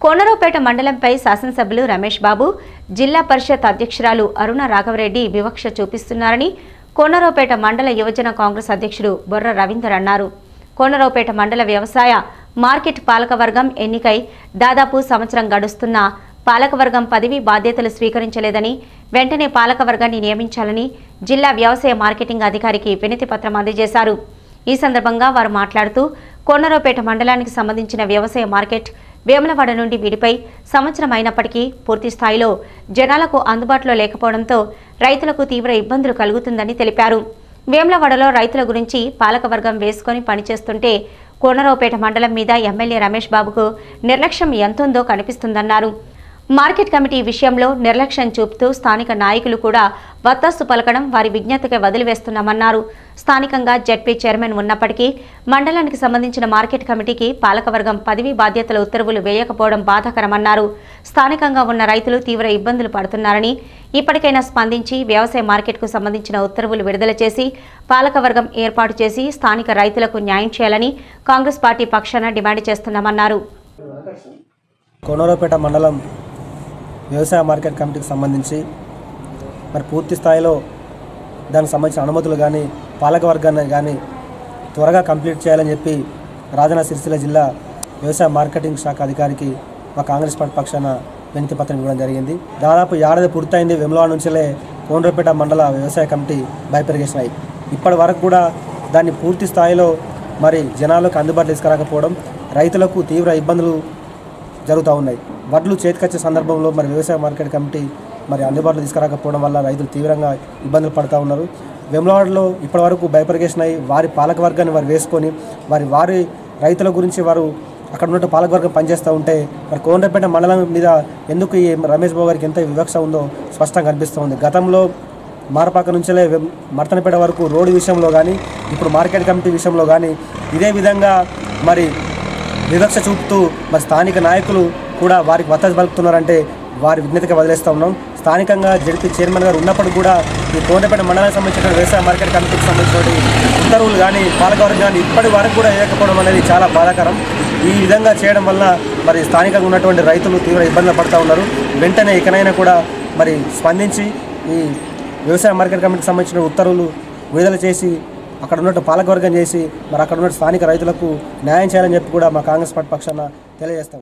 కోనరావుపేట మండలంపై శాసనసభ్యులు రమేష్ బాబు జిల్లా పరిషత్ అధ్యక్షురాలు అరుణ రాఘవరెడ్డి వివక్ష చూపిస్తున్నారని కోనరావుపేట మండల యువజన కాంగ్రెస్ అధ్యక్షుడు బొర్ర రవీందర్ అన్నారు కోనరావుపేట మండల వ్యవసాయ మార్కెట్ పాలకవర్గం ఎన్నికై దాదాపు సంవత్సరం గడుస్తున్నా పాలకవర్గం పదవి బాధ్యతలు స్వీకరించలేదని వెంటనే పాలకవర్గాన్ని నియమించాలని జిల్లా వ్యవసాయ మార్కెటింగ్ అధికారికి వినతి పత్రం అందజేశారు ఈ సందర్భంగా వారు మాట్లాడుతూ కోనరావుపేట మండలానికి సంబంధించిన వ్యవసాయ మార్కెట్ వేములవాడ నుండి విడిపై సంవత్సరం అయినప్పటికీ పూర్తి స్థాయిలో జనాలకు అందుబాటులో లేకపోవడంతో రైతులకు తీవ్ర ఇబ్బందులు కలుగుతుందని తెలిపారు వేములవాడలో రైతుల గురించి పాలకవర్గం వేసుకొని పనిచేస్తుంటే కోనరావుపేట మండలం మీద ఎమ్మెల్యే రమేష్ బాబుకు నిర్లక్ష్యం ఎంతుందో కనిపిస్తుందన్నారు మార్కెట్ కమిటీ విషయంలో నిర్లక్ష్యం చూపుతూ స్థానిక నాయకులు కూడా వత్తాసు పలకడం వారి విజ్ఞతకే వదిలివేస్తున్నామన్నారు స్థానికంగా జడ్పీ చైర్మన్ ఉన్నప్పటికీ మండలానికి సంబంధించిన మార్కెట్ కమిటీకి పాలకవర్గం పదవి బాధ్యతల ఉత్తర్వులు వేయకపోవడం బాధాకరమన్నారు స్థానికంగా ఉన్న రైతులు తీవ్ర ఇబ్బందులు పడుతున్నారని ఇప్పటికైనా స్పందించి వ్యవసాయ మార్కెట్కు సంబంధించిన ఉత్తర్వులు విడుదల చేసి పాలకవర్గం ఏర్పాటు చేసి స్థానిక రైతులకు న్యాయం చేయాలని కాంగ్రెస్ పార్టీ పక్షాన డిమాండ్ చేస్తున్నామన్నారు కోనరావుపేట మండలం వ్యవసాయ మార్కెట్ కమిటీకి సంబంధించి మరి పూర్తి స్థాయిలో దానికి సంబంధించిన అనుమతులు కానీ పాలకవర్గాన్ని కానీ త్వరగా కంప్లీట్ చేయాలని చెప్పి రాజన్న సిరిసిల్ల జిల్లా వ్యవసాయ మార్కెటింగ్ శాఖ అధికారికి మా కాంగ్రెస్ పార్టీ పక్షాన వినతి పత్రం ఇవ్వడం జరిగింది దాదాపు ఏడాది పూర్తయింది వెమ్లవాడ నుంచిలే కోనరావుపేట మండల వ్యవసాయ కమిటీ బైపెరిగేషన్ అయ్యి ఇప్పటి వరకు కూడా దాన్ని పూర్తి స్థాయిలో మరి జనాలకు అందుబాటులో తీసుకురాకపోవడం రైతులకు తీవ్ర ఇబ్బందులు జరుగుతూ ఉన్నాయి వడ్లు చేతికొచ్చే సందర్భంలో మరి వ్యవసాయ మార్కెట్ కమిటీ మరి అందుబాటులో తీసుకురాకపోవడం వల్ల రైతులు తీవ్రంగా ఇబ్బందులు పడుతూ ఉన్నారు వెమ్లవాడలో ఇప్పటివరకు బైపర్గేషన్ అయ్యి వారి పాలకవర్గాన్ని వారు వేసుకొని వారి వారి రైతుల గురించి వారు అక్కడ ఉన్న పాలకవర్గం పనిచేస్తూ ఉంటే మరి కోనరాపేట మండలం మీద ఎందుకు ఈ రమేష్ బాబు గారికి ఎంత వివక్ష ఉందో స్పష్టంగా కనిపిస్తూ ఉంది గతంలో మారపాక నుంచే వెం- మర్తనపేట వరకు రోడ్డు విషయంలో కానీ ఇప్పుడు మార్కెట్ కమిటీ విషయంలో కానీ ఇదే విధంగా మరి వివక్ష చూపుతూ మరి స్థానిక నాయకులు కూడా వారికి మద్దతు పలుకుతున్నారంటే వారి విజ్ఞతగా వదిలేస్తూ ఉన్నాం స్థానికంగా జడ్పీ చైర్మన్ గారు ఉన్నప్పుడు కూడా ఈ కోనపేట మండలానికి సంబంధించిన వ్యవసాయ మార్కెట్ కమిటీకి సంబంధించిన ఉత్తర్వులు కానీ పాలకవర్గం కానీ ఇప్పటి వరకు కూడా వేయకపోవడం అనేది చాలా బాధాకరం ఈ విధంగా చేయడం వల్ల మరి స్థానికంగా ఉన్నటువంటి రైతులు తీవ్ర ఇబ్బందులు పడుతూ ఉన్నారు వెంటనే ఇకనైనా కూడా మరి స్పందించి ఈ వ్యవసాయ మార్కెట్ కమిటీకి సంబంధించిన ఉత్తర్వులు విడుదల చేసి అక్కడ ఉన్నట్టు పాలకవర్గం చేసి మరి అక్కడ ఉన్న స్థానిక రైతులకు న్యాయం చేయాలని చెప్పి కూడా మా కాంగ్రెస్ పార్టీ పక్షాన తెలియజేస్తాం